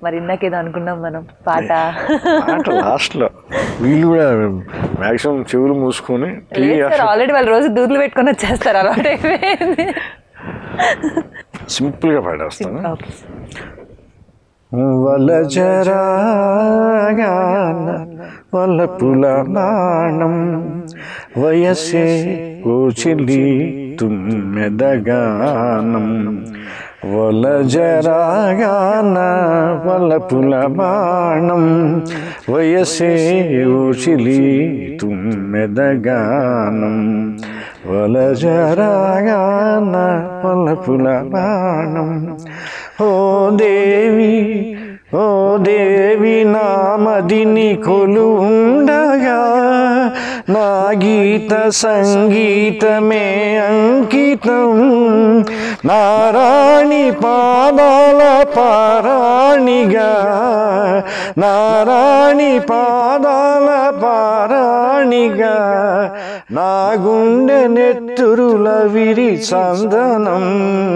మరి ఇందాకేదో అనుకున్నాం మనం పాట పాట లాస్ట్లో వీళ్ళు కూడా మ్యాక్సిమం చెవులు మూసుకొని టీవీ లేదు సార్ ఆల్రెడీ వాళ్ళు రోజు దూదులు పెట్టుకొని వచ్చేస్తారు అలవాటు అయిపోయింది సింపుల్గా పాడేస్తాను ఓకే వలజరాగాన వలపుల నాణం వయసే ఓచిలి తుమ్మెదగానం వలజరాగాన వలపుల బాణం వయసే ఓచిలి తుమ్మెదగానం వలజరాగాన వలపుల బాణం ఓ దేవి ఓ దేవి నామదిని కొలుండగా నా గీత సంగీతమే అంకితం నారాణి పాదాల పారాణిగా నారాణి పాదాల పారాణిగా నా గుండె నెత్తురుల విరి చందనం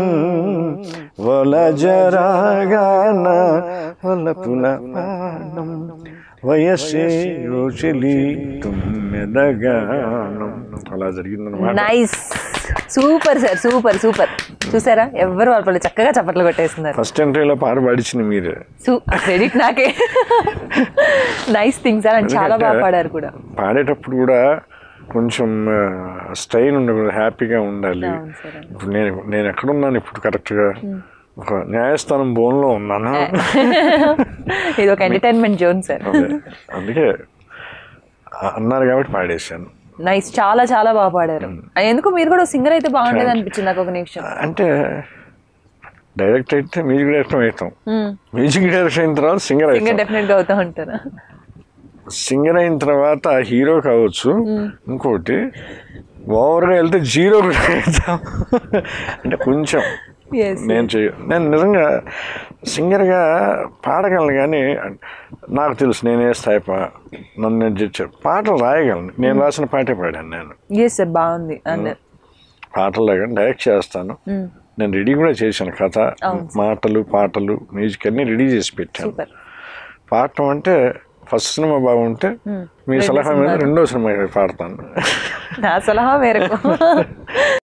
వలజరాగాన వలపుల పానం వయస్సే యోచలి తుమ్మెదగానం అలా జరిగిందనమాట nice super sir super super చూసారా ఎవరు వాళ్ళు చక్కగా చప్పట్లు కొట్టేస్తున్నారు ఫస్ట్ ఎంట్రీలో పాట పాడించింది మీరే సూ క్రెడిట్ నాకే నైస్ థింగ్ సార్ అండ్ చాలా బాగా పాడారు కూడా పాడేటప్పుడు కూడా కొంచెం స్టైన్ ఉండకూడదు హ్యాపీగా ఉండాలి అవును సార్ ఇప్పుడు నేను నేను ఎక్కడున్నాను ఇప్పుడు కరెక్ట్గా ఒక న్యాయస్థానం బోన్లో ఉన్నాను ఇది ఒక ఎంటర్టైన్మెంట్ జోన్ సార్ అదే. అందుకే అన్నారు కాబట్టి పాడేశాను నైస్ చాలా చాలా బాగా పాడారు ఎందుకు మీరు కూడా సింగర్ అయితే బాగుండేది అనిపించింది నాకు ఒక నిమిషం అంటే డైరెక్ట్ అయితే మ్యూజిక్ డైరెక్టర్ అవుతాం మ్మ్. మ్యూజిక్ డైరెక్టర్ అయిన తర్వాత సింగర్ సింగర్ అవుతాం డెఫినెట్ గా అవుతా ఉంటారు సింగర్ అయిన తర్వాత హీరో కావచ్చు ఇంకోటి ఓవర్గా వెళ్తే జీరో కూడా అవుతాం అంటే కొంచెం ఎస్ నేను చెయ్య నేను నిజంగా సింగర్గా పాడగలను కానీ నాకు తెలుసు నేనే స్థాయి పా నన్ను నేను తెచ్చాను పాటలు రాయగలను నేను రాసిన పాటే పాడాను నేను ఎస్ సార్ బాగుంది అన్న పాటలు కానీ డైరెక్ట్ చేస్తాను నేను రెడీ కూడా చేశాను కథ మాటలు పాటలు మ్యూజిక్ అన్ని రెడీ చేసి పెట్టాను సూపర్ పాడటం అంటే ఫస్ట్ సినిమా బాగుంటే మీ సలహా మీద రెండో సినిమా పాడతాను నా సలహా మేరకు